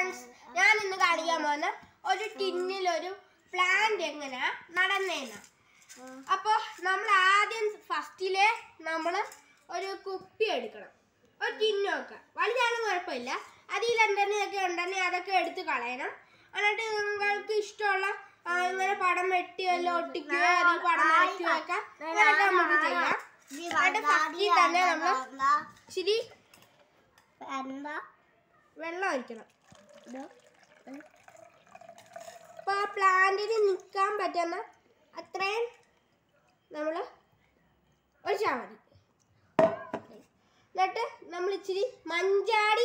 Friends ഞാൻ ഇന്ന് കാണിക്കാൻ പോകുന്ന ഒരു ടിന്നിൽ ഒരു പ്ലാന്റ് എങ്ങനെയാ നടന്നേന്ന് അപ്പോൾ നമ്മൾ ആദ്യം ഫസ്റ്റിലെ നമ്മൾ ഒരു കുപ്പി എടുക്കണം ഒരു ടിന്നൊക്കെ വലുതായാലും കുഴപ്പമില്ല അതിൽ എന്തെങ്കിലുമൊക്കെ ഉണ്ടെങ്കിൽ അതൊക്കെ എടുത്ത് കളയണം എന്നിട്ട് നിങ്ങൾക്ക് ഇഷ്ടമുള്ള ആ, ഇങ്ങനെ പടം വെട്ടിയല്ലോ ഒട്ടിക്കുകയോ അതിൽ പടം വരയ്ക്കുകയോ ഒക്കെ അതൊക്കെ നമുക്ക് ചെയ്യാം എന്നിട്ട് ഫസ്റ്റിൽ തന്നെ നമ്മൾ ഇച്ചിരി എന്താ വെള്ളം ഒഴിക്കണം അപ്പോൾ ആ പ്ലാന്റിന് നിൽക്കാൻ പറ്റുന്ന അത്രയും നമ്മൾ ഒഴിച്ചാൽ മതി എന്നിട്ട് നമ്മൾ ഇച്ചിരി മഞ്ചാടി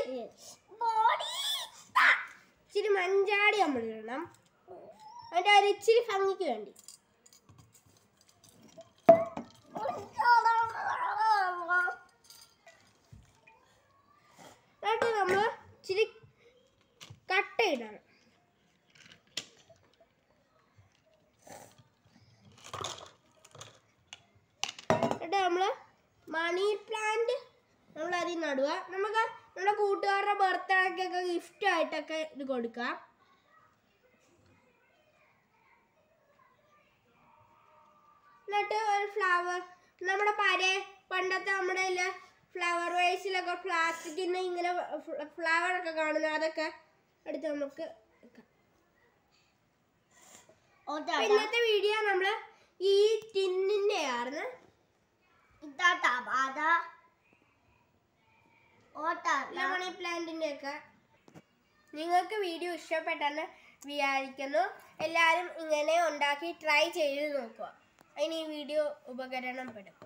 ഇച്ചിരി മഞ്ചാടി നമ്മൾ ഇടണം അതിൻ്റെ ഒരു ഇച്ചിരി ഭംഗിക്ക് വേണ്ടി എന്നിട്ട് നമ്മൾ ഇച്ചിരി കട്ട ഇടണം എന്നിട്ട് നമ്മൾ മണി പ്ലാന്റ് നമ്മൾ അതിൽ നടുക നമുക്ക് നമ്മുടെ കൂട്ടുകാരുടെ ബർത്ത്ഡേക്കൊക്കെ ഗിഫ്റ്റ് ആയിട്ടൊക്കെ ഇത് കൊടുക്കാം എന്നിട്ട് ഒരു ഫ്ലവർ നമ്മുടെ പഴയ പണ്ടത്തെ നമ്മുടെ ഇല്ല ഫ്ലവർ വേസിലൊക്കെ പ്ലാസ്റ്റിക്കിന് ഇങ്ങനെ ഫ്ലവർ ഒക്കെ കാണുന്നു അതൊക്കെ എടുത്ത് നമുക്ക് വെക്കാം. അപ്പൊ ഇന്നത്തെ വീഡിയോ നമ്മൾ ഈ ടിന്നിന്റെ ആയിരുന്നു മണി പ്ലാന്റിന്റെ ഒക്കെ നിങ്ങൾക്ക് വീഡിയോ ഇഷ്ടപ്പെട്ടെന്ന് വിചാരിക്കുന്നു എല്ലാവരും ഇങ്ങനെ ഉണ്ടാക്കി ട്രൈ ചെയ്ത് നോക്കുക അതിന് ഈ വീഡിയോ ഉപകരണപ്പെടും